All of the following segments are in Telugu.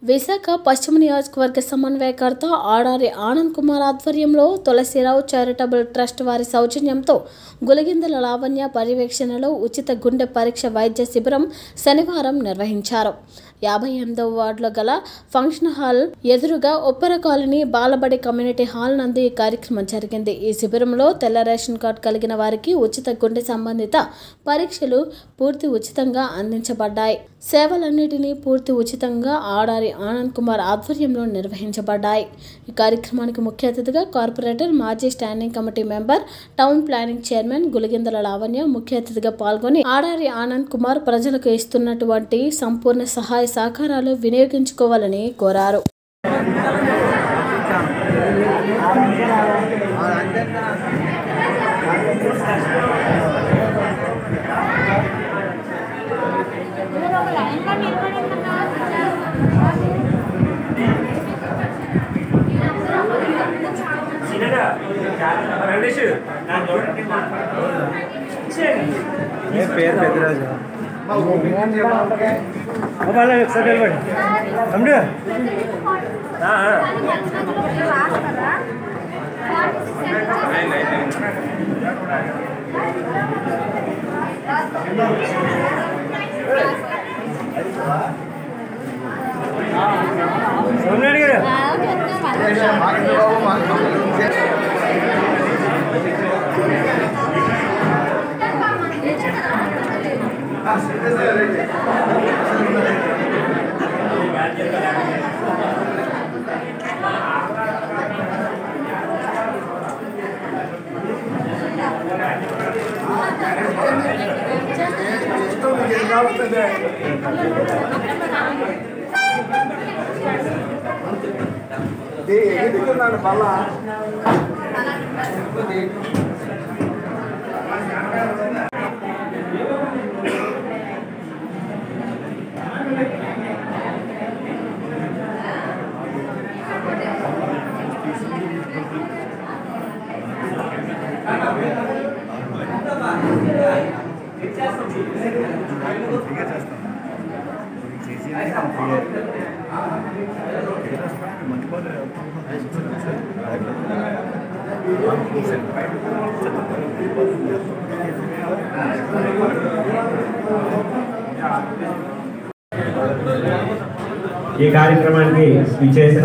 విశాఖ పశ్చిమ నియోజకవర్గ సమన్వయకర్త ఆడారి ఆనంద్ కుమార్ ఆధ్వర్యంలో తులసిరావు చారిటబుల్ ట్రస్ట్ వారి సౌజన్యంతో గులగిందల లావణ్య పర్యవేక్షణలో ఉచిత గుండె పరీక్ష వైద్య శిబిరం శనివారం నిర్వహించారు యాభై ఎనిమిదవ వార్డులో గల ఫంక్షన్ హాల్ ఎదురుగా ఉప్పర కాలనీ బాలబడి కమ్యూనిటీ హాల్ నందు ఈ కార్యక్రమం జరిగింది ఈ శిబిరంలో తెల్ల రేషన్ కార్డు కలిగిన వారికి ఉచిత గుండె సంబంధిత పరీక్షలు పూర్తి ఉచితంగా అందించబడ్డాయి సేవలన్నిటినీ పూర్తి ఉచితంగా ఆడారి ఆనంద్ కుమార్ ఆధ్వర్యంలో నిర్వహించబడ్డాయి ఈ కార్యక్రమానికి ముఖ్య అతిథిగా కార్పొరేటర్ మాజీ standing committee member town planning chairman Gulagindala Lavanya ముఖ్య అతిథిగా పాల్గొని ఆడారి ఆనంద్ కుమార్ ప్రజలకు ఇస్తున్నటువంటి సంపూర్ణ సహాయ సహకారాలు వినియోగించుకోవాలని కోరారు చిన్నగా రమేష్ నాకు చూడండి ఏ పేరు పెద్దరాజు వాళ్ళ ఒకసారి నిలబడి తమ్ముడు సోమనాయుడు గారు ఈ కార్యక్రమానికి ఇచ్చేసిన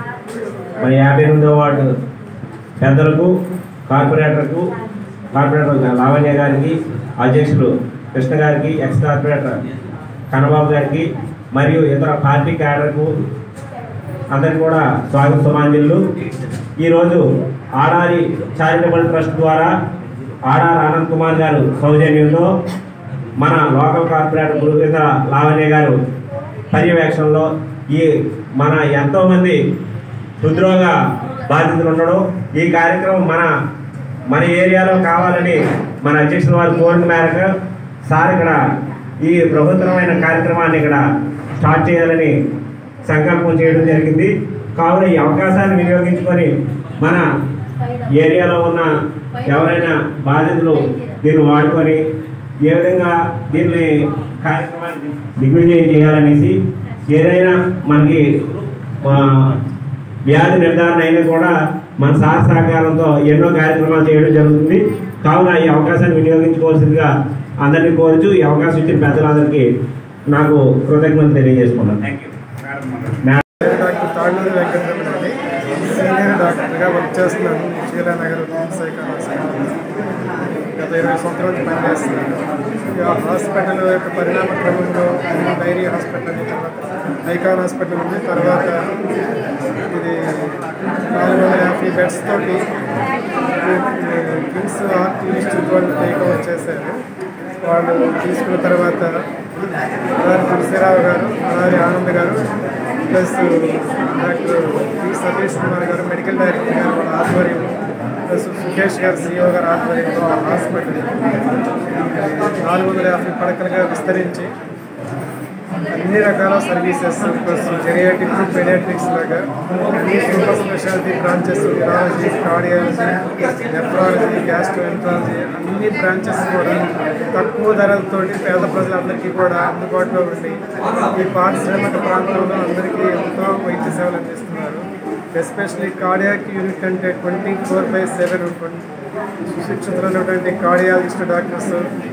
మన యాభై ఎనిమిదో వార్డు పెద్దలకు కార్పొరేటర్కు కార్పొరేటర్ లావణ్య గారికి అధ్యక్షులు కృష్ణ గారికి ఎక్స్ కార్పొరేటర్ కన్నబాబు గారికి మరియు ఇతర పార్టీ క్యాడర్కు అందరికి కూడా స్వాగత సుమాంజలు ఈరోజు ఆడారి చారిటబుల్ ట్రస్ట్ ద్వారా ఆడారి ఆనంద్ కుమార్ గారు సౌజన్యంతో మన లోకల్ కార్పొరేటర్ గురుకింద లావణ్య గారు పర్యవేక్షణలో ఈ మన ఎంతోమంది హృద్రోగ బాధితులు ఉండడం ఈ కార్యక్రమం మన మన ఏరియాలో కావాలని మన అధ్యక్షుల వారి కోరిక మేరకు సార్ ఇక్కడ ఈ ప్రభుత్వమైన కార్యక్రమాన్ని ఇక్కడ స్టార్ట్ చేయాలని సంకల్పం చేయడం జరిగింది కావున ఈ అవకాశాన్ని వినియోగించుకొని మన ఏరియాలో ఉన్న ఎవరైనా బాధితులు దీన్ని వాడుకొని ఏ విధంగా దీన్ని కార్యక్రమాన్ని దిగ్విజయం చేయాలనేసి ఏదైనా మనకి ఆ, వ్యాధి నిర్ధారణ అయినా కూడా మన సార్ సహకారంతో ఎన్నో కార్యక్రమాలు చేయడం జరుగుతుంది కావున ఈ అవకాశాన్ని వినియోగించుకోవాల్సిందిగా అందరినీ కోరుచు ఈ అవకాశం ఇచ్చిన పెద్దలందరికీ నాకు కృతజ్ఞతలు తెలియజేసుకున్నాను thank you doctor Talluri Venkataramana అండి సీనియర్ డాక్టర్గా వర్క్ చేస్తున్నాను శ్రీరానగర్ సైకాల్ హాస్పిటల్ గత ఇరవై సంవత్సరాల నుంచి పనిచేస్తున్నాను ఈ హాస్పిటల్ యొక్క పరిణామ క్రమంలో డైరీ హాస్పిటల్ అని తర్వాత ఐకాన్ హాస్పిటల్ ఉంది తర్వాత ఇది నాలుగు వందల యాభై బెడ్స్ తోటి కిమ్స్ ఆర్ట్ ఇన్స్టిట్యూట్ వాళ్ళు టేక్ ఓవర్ చేశారు వాళ్ళు తీసుకున్న తర్వాత అలారి తులసిరావు గారు అలారి ఆనంద్ గారు plus doctor P Satish Kumar గారు మెడికల్ డైరెక్టర్ గారు వాళ్ళ ఆధ్వర్యం ప్లస్ సుఖేష్ గారు సిఇఓ గారు ఆధ్వర్యంలో ఆ హాస్పిటల్ నాలుగు వందల యాభై పడకలుగా విస్తరించి అన్ని రకాల సర్వీసెస్ ప్లస్ జెరియాటిక్ పెడియాట్రిక్స్ లాగా అన్ని super speciality branches urology cardiology nephrology gastroenterology అన్ని బ్రాంచెస్ కూడా తక్కువ ధరలతోటి పేద ప్రజలందరికీ కూడా అందుబాటులో ఉండి ఈ పారిశ్రామిక ప్రాంతంలో అందరికీ ఎంతో వైద్య సేవలు అందిస్తున్నారు ఎస్పెషలీ కార్డియాక్ యూనిట్ అంటే ట్వంటీ ఫోర్ బై సెవెన్ సుశిక్షితులైనటువంటి కార్డియాలజిస్ట్ డాక్టర్స్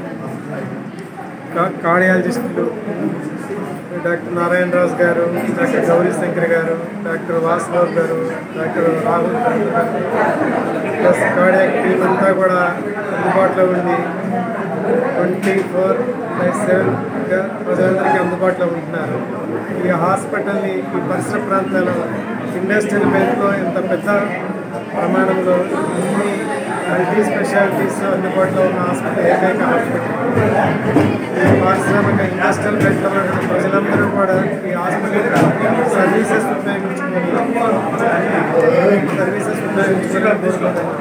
కా- కార్డియాలజిస్టులు డాక్టర్ నారాయణ రాజు గారు డాక్టర్ గౌరీ శంకర్ గారు డాక్టర్ వాసుదేవ్ గారు డాక్టర్ రాహుల్ గారు ప్లస్ కార్డియాక్ టీమ్ అంతా కూడా అందుబాటులో ఉండి ట్వంటీ ఫోర్ బై సెవెన్గా ప్రజలందరికీ అందుబాటులో ఉంటున్నారు ఈ హాస్పిటల్ని ఈ పరిసర ప్రాంతాల్లో ఇండస్ట్రియల్ బెల్ట్లో ఇంత పెద్ద ప్రమాణంలో ఇన్ని మల్టీ స్పెషాలిటీస్ అందుబాటులో ఉన్న హాస్పిటల్ ఏకైక హాస్పిటల్ ఈ పారిశ్రామిక ఇండస్ట్రియల్ బెల్ట్లో ఉన్న ప్రజలందరూ కూడా ఈ హాస్పిటల్ సర్వీసెస్ ఉపయోగించుకొని సర్వీసెస్ ఉపయోగించుకొని కోరుకుంటున్నాను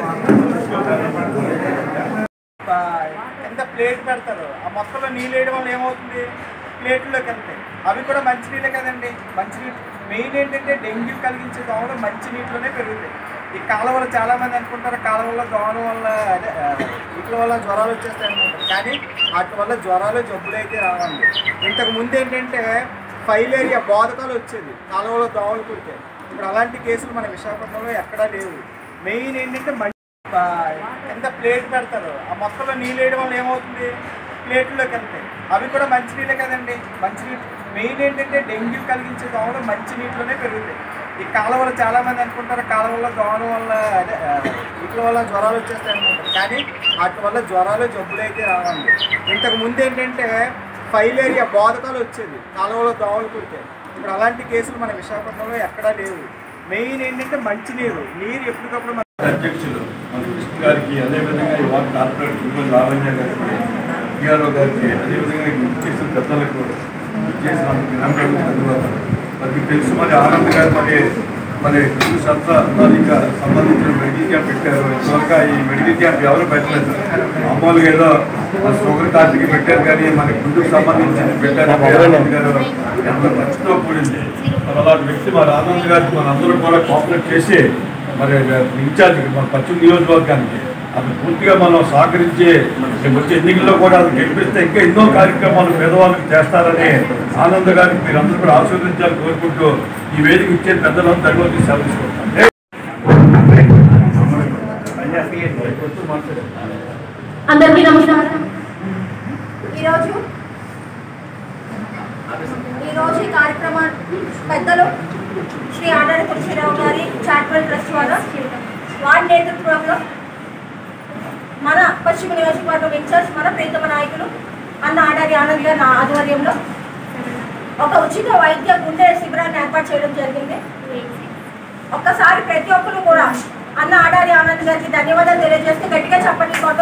ఆ, కింద ప్లేట్ పెడతారు ఆ మొక్కలో నీళ్ళు వేయడం వల్ల ఏమవుతుంది ప్లేట్లోకి వెళ్తాయి అవి కూడా మంచినీళ్ళే కదండి మంచినీళ్ళు మెయిన్ ఏంటంటే డెంగ్యూ కలిగించే దోమలు మంచినీటిలోనే పెరుగుతాయి ఈ కాలువలు చాలా మంది అనుకుంటారు కాలువల్లో దోమల వల్ల అదే ఆ, వీటి వల్ల జ్వరాలు వచ్చేస్తాయి అనుకుంటారు కానీ వాటి వల్ల జ్వరాలు జబ్బులు అయితే రావండి ఇంతకు ముందు ఏంటంటే ఫైలేరియా బోధకాలు వచ్చేది కాలువలో దోమలు కుడితే ఇప్పుడు అలాంటి కేసులు మన విశాఖపట్నంలో ఎక్కడా లేవు మెయిన్ ఏంటంటే మంచి ఆ, కింద ప్లేట్ పెడతారు ఆ మొక్కలో నీళ్ళు వేయడం వల్ల ఏమవుతుంది ప్లేట్లోకి వెళ్తాయి అవి కూడా మంచినీళ్ళే కదండి మంచినీళ్ళు మెయిన్ ఏంటంటే డెంగ్యూ కలిగించే దోమలు మంచినీటిలోనే పెరుగుతాయి ఈ కాలువలు చాలా మంది అనుకుంటారు కాలువల్లో దోమల వల్ల అదే ఆ, వీటి వల్ల జ్వరాలు వచ్చేస్తాయి అనుకుంటారు కానీ వాటి వల్ల జ్వరాలు జబ్బులు అయితే రావండి ఇంతకు ముందు ఏంటంటే ఫైలేరియా బోధకాలు వచ్చేది కాలువలో దోమలు కుడితే ఇప్పుడు అలాంటి కేసులు మన విశాఖపట్నంలో ఎక్కడా లేవు మెయిన్ ఏంటంటే మంచినీరు నీరు ఎప్పటికప్పుడు మన అధ్యక్షులు మన కృష్ణ గారికి అదేవిధంగా ఈ వార్డు కార్పొరేట్ తిరుమల లావణ్య గారికి టీఆర్ఓ గారికి అదేవిధంగా ఈ చేసిన పెద్దలకు చేసినందుకు వినమ్రంగా ధన్యవాదాలు మరి తెలుసు మరి ఆనంద్ గారు మరి మరి హిందూ సంస్థానిక సంబంధించిన మెడికల్ క్యాంప్ పెట్టారు ఇంతవరకు ఈ మెడికల్ క్యాంప్ ఎవరు పెట్టలేదు మామూలుగా ఏదో మన షుగర్ కార్డుకి పెట్టారు కానీ మన గుండెకు సంబంధించి పెట్టారు ఆనంద్ గారు ఎంత ఖర్చుతో కూడింది మరి అలాంటి వ్యక్తి మరి ఆనంద్ గారికి మన అందరూ కూడా కోఆపరేట్ చేసి మరి ఇన్ఛార్జ్ మన పశ్చిమ నియోజకవర్గానికి అది పూర్తిగా మనం సహకరించి రేపు వచ్చే ఎన్నికల్లో కూడా అది గెలిపిస్తే ఇంకా ఎన్నో కార్యక్రమాలు పేదవాళ్ళకి చేస్తారని ఆనంద్ గారికి మీరు అందరూ కూడా ఆశీర్వదించాలని కోరుకుంటూ ఈ వేదిక ఇచ్చే పెద్దలందరూ ధన్యవాదాలు సెలవు తీసుకుంటాం అందరికీ నమస్కారం ఈరోజు ఈరోజు ఈ కార్యక్రమం పెద్దలు శ్రీ ఆడారి తులసిరావు గారి చారిటబుల్ ట్రస్ట్ వారు వారి నేతృత్వంలో మన పశ్చిమ నియోజకవర్గం ఇన్ఛార్జ్ మన ప్రీతమ నాయకులు అన్న ఆడారి ఆనంద్ గారి ఆధ్వర్యంలో ఒక ఉచిత వైద్య గుండె శిబిరాన్ని ఏర్పాటు చేయడం జరిగింది ఒక్కసారి ప్రతి ఒక్కరు కూడా అన్న ఆడారి ఆనంద్ గారికి ధన్యవాదాలు తెలియజేస్తే గట్టిగా చెప్పండి కొత్త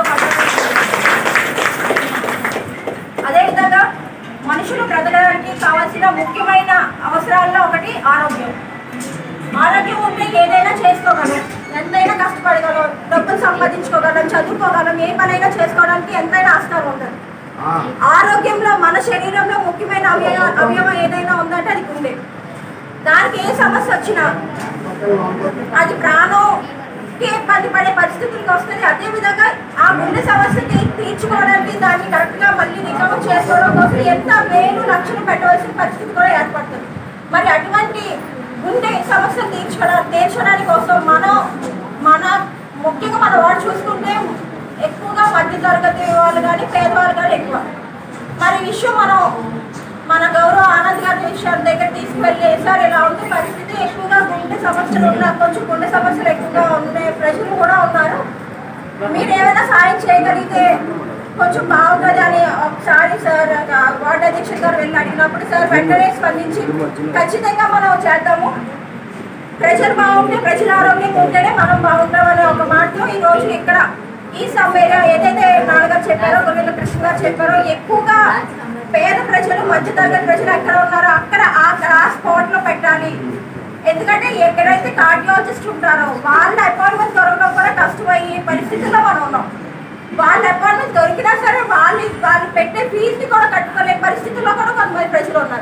అదేవిధంగా మనుషులు బ్రతకడానికి కావాల్సిన ముఖ్యమైన అవసరాల్లో ఒకటి ఆరోగ్యం ఆరోగ్యం ఉంటే ఏదైనా చేసుకోగలం ఎంతైనా కష్టపడగలం డబ్బులు సంపాదించుకోగలం చదువుకోగలం ఏ పనైనా చేసుకోవడానికి ఎంతైనా ఆస్కారం ఉంటుంది ఆరోగ్యంలో మన శరీరంలో ముఖ్యమైన అవయవ అవయవం ఏదైనా ఉందంటే అది గుండె దానికి ఏ సమస్య వచ్చినా అది ప్రాణంకి ఇబ్బంది పడే పరిస్థితులకు వస్తుంది అదే విధంగా ఆ గుండె సమస్యకి తీర్చుకోవడానికి దాన్ని కరెక్ట్గా మళ్ళీ రికవర్ చేసుకోవడం కోసం ఎంత వేలు లక్షలు పెట్టవలసిన పరిస్థితి కూడా ఏర్పడుతుంది మరి అటువంటి గుండె సమస్యను తీర్చుకోవడం తీర్చడానికి కోసం మనం మన ముఖ్యంగా మన వాడు చూసుకుంటే ఎక్కువగా మధ్య తరగతి వాళ్ళు కానీ పేదవాళ్ళు కానీ ఎక్కువ మరి ఈ విషయం మనం మన గౌరవ ఆనంద్ గారి విషయం దగ్గర తీసుకువెళ్ళి సార్ ఇలా ఉంది పరిస్థితి ఎక్కువగా గుండె సమస్యలు ఉన్నారు కొంచెం గుండె సమస్యలు ఎక్కువగా ఉన్నాయి ప్రజలు కూడా ఉన్నారు మీరు ఏమైనా సాయం చేయగలిగితే కొంచెం బాగుంటుంది అని ఒకసారి సార్ వార్డు అధ్యక్షుడు గారు వెళ్ళి అడిగినప్పుడు సార్ వెంటనే స్పందించి ఖచ్చితంగా మనం చేద్దాము ప్రజలు బాగుంటే ప్రజల ఆరోగ్యంగా ఉంటేనే మనం బాగుంటామనే ఒక మాటలో ఈ రోజు ఇక్కడ ఈ సమ్మెలో ఏదైతే నాన్నగారు చెప్పారో గొర్రెల కృష్ణ గారు చెప్పారో ఎక్కువగా పేద ప్రజలు మధ్యతరగతి ప్రజలు ఎక్కడ ఉన్నారో అక్కడ ఆ- ఆ స్పాట్ లో పెట్టాలి ఎందుకంటే ఎక్కడైతే కార్డియాలజిస్ట్ ఉంటారో వాళ్ళ అపాయింట్మెంట్ దొరకడం కూడా కష్టమయ్యే పరిస్థితుల్లో మనం ఉన్నాం వాళ్ళ అపాయింట్మెంట్ దొరికినా సరే వాళ్ళు వాళ్ళు పెట్టే ఫీజుని కూడా కట్టుకోలేని పరిస్థితుల్లో కూడా కొంతమంది ప్రజలు ఉన్నారు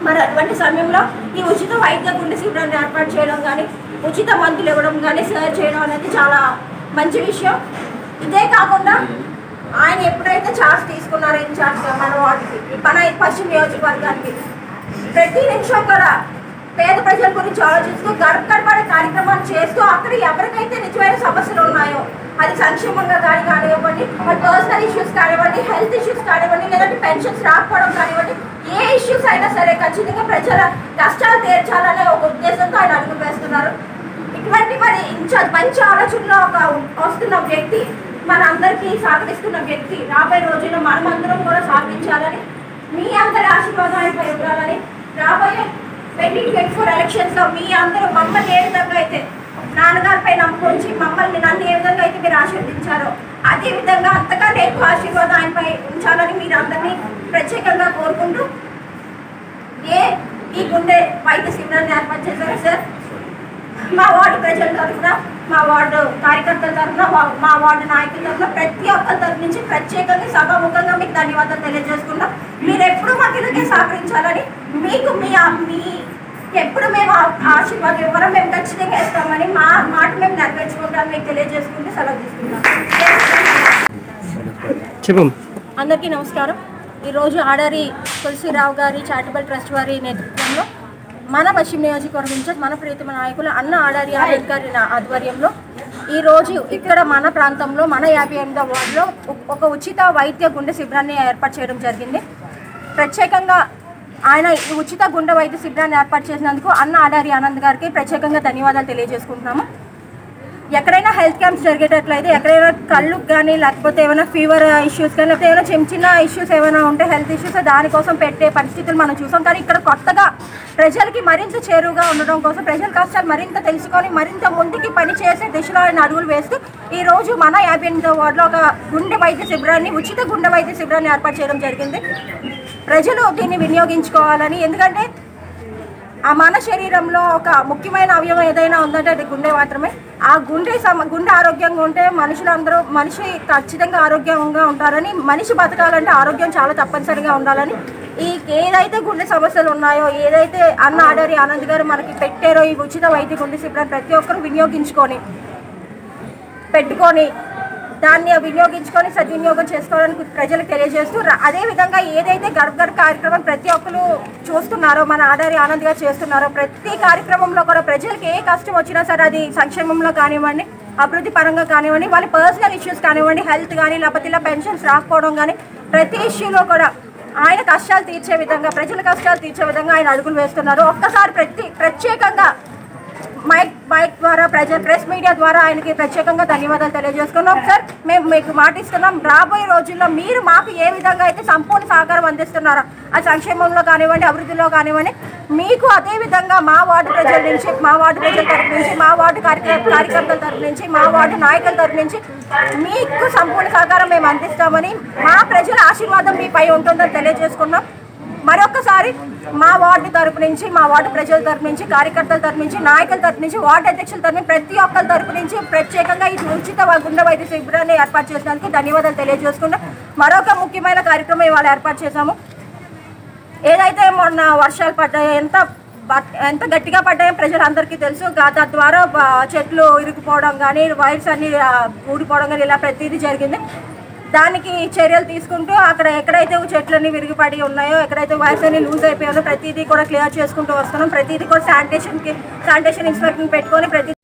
మరి అటువంటి సమయంలో ఈ ఉచిత వైద్య గుండె శిబిరాన్ని ఏర్పాటు చేయడం కానీ ఉచిత మందులు ఇవ్వడం కానీ సర్చ్ చేయడం అనేది చాలా మంచి విషయం ఇదే కాకుండా ఆయన ఎప్పుడైతే ఛార్జ్ తీసుకున్నారో ఇన్ఛార్జ్ మన వాటికి మన పశ్చిమ నియోజకవర్గానికి ప్రతి నిమిషం కూడా పేద ప్రజల గురించి ఆలోచిస్తూ గడప గడపడే కార్యక్రమాలు చేస్తూ అక్కడ ఎవరికైతే నిజమైన సమస్యలు ఉన్నాయో అది సంక్షేమంగా కానీ కానివ్వండి వాళ్ళ పర్సనల్ ఇష్యూస్ కానివ్వండి హెల్త్ ఇష్యూస్ కానివ్వండి లేదంటే పెన్షన్స్ రాకపోవడం కానివ్వండి ఏ ఇష్యూస్ అయినా సరే ఖచ్చితంగా ప్రజల కష్టాలు తీర్చాలనే ఒక ఉద్దేశంతో ఆయన అడుగు వేస్తున్నారు ఇటువంటి మరి ఇంచ- మంచి ఆలోచనలో ఒక వస్తున్న వ్యక్తి మన అందరికీ సహకరిస్తున్న వ్యక్తి రాబోయే రోజుల్లో మనమందరం కూడా సాధించాలని మీ అందరి ఆశీర్వాదం ఆయనపై ఉండాలని రాబోయే ట్వంటీ ట్వంటీ ఫోర్ ఎలక్షన్స్ లో మీ అందరూ మమ్మల్ని ఏ విధంగా అయితే నాన్నగారిపై నమ్మకం ఉంచి మమ్మల్ని నన్ను ఏ విధంగా అయితే మీరు ఆశీర్వదించారో అదే విధంగా అంతకంటే ఎక్కువ ఆశీర్వాదం ఆయనపై ఉంచాలని మీరు అందరినీ ప్రత్యేకంగా కోరుకుంటూ ఏ ఈ గుండె వైద్య శిబిరాన్ని ఏర్పాటు చేశారు సార్ మా వార్డు ప్రజల తరఫున మా వార్డు కార్యకర్తల తరఫున మా- మా వార్డు నాయకుల తరఫున ప్రతి ఒక్కరి తరఫు నుంచి ప్రత్యేకంగా సభాముఖంగా మీకు ధన్యవాదాలు తెలియజేసుకుంటాం మీరు ఎప్పుడు మాకు ఇలాగే సహకరించాలని మీకు మీ ఆ- మీ ఎప్పుడు మేము ఆ- ఆశీర్వాదం ఇవ్వడం మేము ఖచ్చితంగా ఇస్తామని మా మాట మేము నెరవేర్చుకుంటాం మీకు తెలియజేసుకుంటూ సెలవు తీసుకుంటాం చెప్పం అందరికీ నమస్కారం ఈరోజు ఆడారి తులసిరావు గారి చారిటబుల్ ట్రస్ట్ వారి నేతృత్వంలో మన పశ్చిమ నియోజకవర్గం నుంచి మన ప్రీతమ నాయకులు అన్న ఆడారి అంబేద్కర్ నా ఆధ్వర్యంలో ఈరోజు ఇక్కడ మన ప్రాంతంలో మన యాభై ఎనిమిదో వార్డులో ఒక ఉచిత వైద్య గుండె శిబిరాన్ని ఏర్పాటు చేయడం జరిగింది ప్రత్యేకంగా ఆయన ఈ ఉచిత గుండె వైద్య శిబిరాన్ని ఏర్పాటు చేసినందుకు అన్న ఆడారి ఆనంద్ గారికి ప్రత్యేకంగా ధన్యవాదాలు తెలియజేసుకుంటున్నాము ఎక్కడైనా హెల్త్ క్యాంప్స్ జరిగేటట్లయితే ఎక్కడైనా కళ్ళు కానీ లేకపోతే ఏమైనా ఫీవర్ ఇష్యూస్ కానీ లేకపోతే ఏమైనా చిన్న చిన్న ఇష్యూస్ ఏమైనా ఉంటే హెల్త్ ఇష్యూస్ దానికోసం పెట్టే పరిస్థితులు మనం చూసాం కానీ ఇక్కడ కొత్తగా ప్రజలకి మరింత చేరువుగా ఉండడం కోసం ప్రజల కష్టాలు మరింత తెలుసుకొని మరింత ముందుకి పని చేసే దిశలో ఆయన అడుగులు వేస్తూ ఈ రోజు మన యాభై ఎనిమిదో వార్డులో ఒక గుండె వైద్య శిబిరాన్ని ఉచిత గుండె వైద్య శిబిరాన్ని ఏర్పాటు చేయడం జరిగింది ప్రజలు దీన్ని వినియోగించుకోవాలని ఎందుకంటే ఆ మన శరీరంలో ఒక ముఖ్యమైన అవయవం ఏదైనా ఉందంటే అది గుండె మాత్రమే ఆ గుండె సమ గుండె ఆరోగ్యంగా ఉంటే మనుషులందరూ మనిషి ఖచ్చితంగా ఆరోగ్యంగా ఉంటారని మనిషి బతకాలంటే ఆరోగ్యం చాలా తప్పనిసరిగా ఉండాలని ఈ ఏదైతే గుండె సమస్యలు ఉన్నాయో ఏదైతే అన్న ఆడారి ఆనంద్ గారు మనకి పెట్టారో ఈ ఉచిత వైద్య గుండె శిబిరం ప్రతి ఒక్కరు వినియోగించుకొని పెట్టుకొని దాన్ని వినియోగించుకొని సద్వినియోగం చేసుకోవడానికి ప్రజలకు తెలియజేస్తూ ర- అదేవిధంగా ఏదైతే గర్భ గర్భ కార్యక్రమం ప్రతి ఒక్కరు చూస్తున్నారో మన ఆధారి ఆనంద్ గారు చేస్తున్నారో ప్రతి కార్యక్రమంలో కూడా ప్రజలకు ఏ కష్టం వచ్చినా సరే అది సంక్షేమంలో కానివ్వండి అభివృద్ధి పరంగా కానివ్వండి వాళ్ళ పర్సనల్ ఇష్యూస్ కానివ్వండి హెల్త్ కానీ లేకపోతే ఇలా పెన్షన్స్ రాకపోవడం కానీ ప్రతి ఇష్యూలో కూడా ఆయన కష్టాలు తీర్చే విధంగా ప్రజల కష్టాలు తీర్చే విధంగా ఆయన అడుగులు వేస్తున్నారు ఒక్కసారి ప్రతి ప్రత్యేకంగా మైక్ మైక్ ద్వారా ప్రజల ప్రెస్ మీడియా ద్వారా ఆయనకి ప్రత్యేకంగా ధన్యవాదాలు తెలియజేసుకున్నాం సార్ మేము మీకు మాటిస్తున్నాం రాబోయే రోజుల్లో మీరు మాకు ఏ విధంగా అయితే సంపూర్ణ సహకారం అందిస్తున్నారో ఆ సంక్షేమంలో కానివ్వండి అభివృద్ధిలో కానివ్వండి మీకు అదే విధంగా మా వార్డు ప్రజల నుంచి మా వార్డు ప్రజల తరపు నుంచి మా వార్డు కార్యక్ర కార్యకర్తల తరపు నుంచి మా వార్డు నాయకుల తరపు నుంచి మీకు సంపూర్ణ సహకారం మేము అందిస్తామని మా ప్రజల ఆశీర్వాదం మీపై ఉంటుందని తెలియజేసుకున్నాం మరొకసారి మా వార్డు తరపు నుంచి మా వార్డు ప్రజల తరపు నుంచి కార్యకర్తల తరపు నుంచి నాయకుల తరపు నుంచి వార్డు అధ్యక్షుల తరపు నుంచి ప్రతి ఒక్కరి తరపు నుంచి ప్రత్యేకంగా ఈ ఉచిత గుండె వైద్య శిబిరాన్ని ఏర్పాటు చేసినందుకు ధన్యవాదాలు తెలియజేసుకుంటూ మరొక ముఖ్యమైన కార్యక్రమం ఇవాళ ఏర్పాటు చేశాము ఏదైతే మొన్న వర్షాలు పడ్డాయో ఎంత బట్- ఎంత గట్టిగా పడ్డాయో ప్రజలందరికీ తెలుసు గా- తద్వారా బ- చెట్లు ఇరుకుపోవడం కానీ వైర్స్ అన్ని ఆ, ఊడిపోవడం కానీ ఇలా ప్రతిదీ జరిగింది దానికి చర్యలు తీసుకుంటూ అక్కడ ఎక్కడైతే చెట్లన్నీ విరిగిపడి ఉన్నాయో ఎక్కడైతే వైర్స్ అన్ని లూజ్ అయిపోయాయో ప్రతిదీ కూడా క్లియర్ చేసుకుంటూ వస్తున్నాం ప్రతిదీ కూడా శానిటేషన్కి శానిటేషన్ ఇన్స్పెక్షన్ పెట్టుకొని ప్రతి